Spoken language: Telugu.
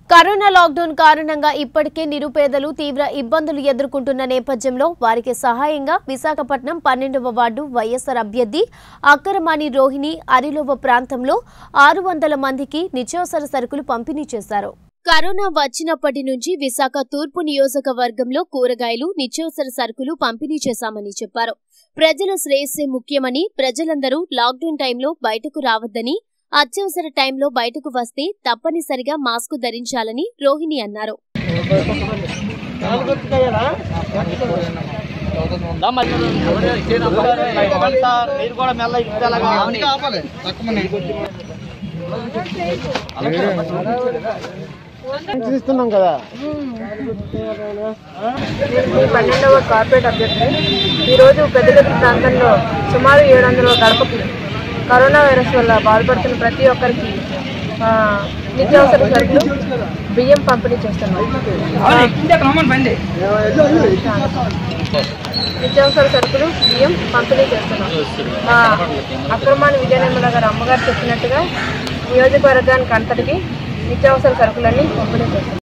కరోనా లాక్డౌన్ కారణంగా ఇప్పటికే నిరుపేదలు తీవ్ర ఇబ్బందులు ఎదుర్కొంటున్న నేపథ్యంలో వారికి సహాయంగా విశాఖపట్నం పన్నెండవ వార్డు వైఎస్ఆర్ అభ్యర్థి అక్కరమాణి రోహిణి అరిలోవ ప్రాంతంలో ఆరు వందల మందికి నిత్యావసర సరుకులు పంపిణీ చేశారు కరోనా వచ్చినప్పటి నుంచి విశాఖ తూర్పు నియోజకవర్గంలో కూరగాయలు నిత్యావసర సరుకులు పంపిణీ చేశామని చెప్పారు ప్రజల శ్రేయస్సే ముఖ్యమని ప్రజలందరూ లాక్డౌన్ టైంలో బయటకు రావద్దని అత్యవసర టైంలో బయటకు వస్తే తప్పనిసరిగా మాస్కు ధరించాలని రోహిణి అన్నారు మీరు కూడా మెల్ల ఇస్తే ఎలాగా? చూస్తున్నాం కదా ఈ పన్నెండవ కార్పొరేట్ అభ్యర్థి ఈరోజు పెద్దగతి ప్రాంతంలో సుమారు ఏడు వందల గడపకు కరోనా వైరస్ వల్ల బాధపడుతున్న ప్రతి ఒక్కరికి ఆ, నిత్యావసర సరుకులు బియ్యం పంపిణీ చేస్తున్నాం నిత్యావసర సరుకులు బియ్యం పంపిణీ చేస్తున్నాం ఆ, అక్రమాన్ని విజయనిర్మల గారు అమ్మగారు చెప్పినట్టుగా నియోజకవర్గానికి అంతటికి నిత్యావసర సరుకులన్నీ పంపిణీ చేస్తున్నాం